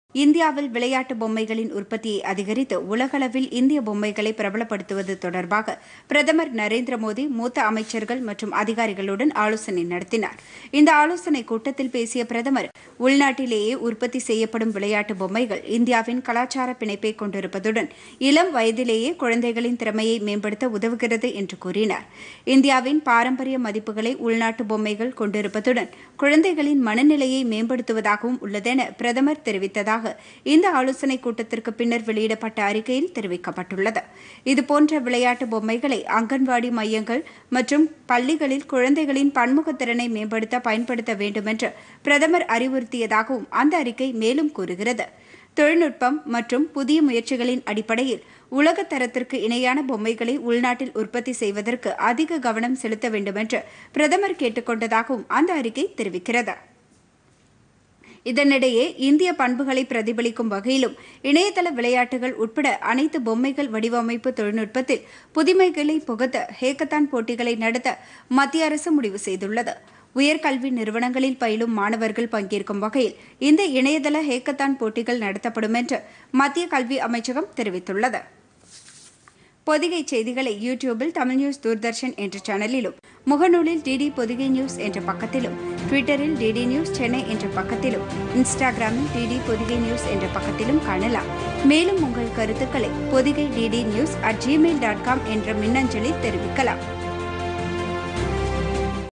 இந்தியாவில் விளையாட்டு பொம்மைகளின் உற்பத்தியை அதிகரித்து உலகளவில் இந்திய பொம்மைகளை பிரபலப்படுத்துவது தொடர்பாக பிரதமர் நரேந்திர மோடி மூத்த அமைச்சர்கள் மற்றும் அதிகாரிகளுடன் ஆலோசனை நடத்தினார் இந்த ஆலோசனைக் கூட்டத்தில் பேசிய பிரதமர் உள்நாட்டிலேயே உற்பத்தி செய்யப்படும் விளையாட்டு பொம்மைகள் இந்தியாவின் கலாச்சார பிணைப்பை கொண்டிருப்பதுடன் இளம் வயதிலேயே குழந்தைகளின் திறமையை மேம்படுத்த உதவுகிறது என்று கூறினார் இந்தியாவின் பாரம்பரிய மதிப்புகளை உள்நாட்டு பொம்மைகள் கொண்டிருப்பதுடன் குழந்தைகளின் மனநிலையை மேம்படுத்துவதாகவும் உள்ளதென பிரதமர் தெரிவித்ததாக இந்த ஆலோசனைக் கூட்டத்திற்கு பின்னர் வெளியிடப்பட்ட அறிக்கையில் தெரிவிக்கப்பட்டுள்ளது இதுபோன்ற விளையாட்டு பொம்மைகளை அங்கன்வாடி மையங்கள் மற்றும் பள்ளிகளில் குழந்தைகளின் பன்முகத்திறனை மேம்படுத்த பயன்படுத்த வேண்டும் என்று பிரதமர் அறிவுறுத்தியதாகவும் அந்த அறிக்கை மேலும் கூறுகிறது தொழில்நுட்பம் மற்றும் புதிய முயற்சிகளின் அடிப்படையில் உலக தரத்திற்கு இணையான பொம்மைகளை உள்நாட்டில் உற்பத்தி செய்வதற்கு அதிக கவனம் செலுத்த வேண்டும் என்று பிரதமர் கேட்டுக்கொண்டதாகவும் அந்த அறிக்கை தெரிவிக்கிறது இதனிடையே இந்திய பண்புகளை பிரதிபலிக்கும் வகையிலும் இணையதள விளையாட்டுகள் உட்பட அனைத்து பொம்மைகள் வடிவமைப்பு தொழில்நுட்பத்தில் புதுமைகளை புகுத்த ஹேக்கத்தான் போட்டிகளை நடத்த மத்திய அரசு முடிவு செய்துள்ளது உயர்கல்வி நிறுவனங்களில் பயிலும் மாணவர்கள் பங்கேற்கும் வகையில் இந்த இணையதள ஹேக்கத்தான் போட்டிகள் நடத்தப்படும் என்று மத்திய கல்வி அமைச்சகம் தெரிவித்துள்ளது பொதிகை செய்திகளை யூடியூபில் தமிழ் நியூஸ் தூர்தர்ஷன் என்ற சேனலிலும் முகநூலில் டிடி பொதிகை நியூஸ் என்ற பக்கத்திலும் ட்விட்டரில் டிடி நியூஸ் சென்னை என்ற பக்கத்திலும் இன்ஸ்டாகிராமில் டிடி பொதிகை நியூஸ் என்ற பக்கத்திலும் காணலாம் மேலும் உங்கள் கருத்துக்களை Podhigai DD news at Gmail dot com என்ற மின்னஞ்சலில் தெரிவிக்கலாம்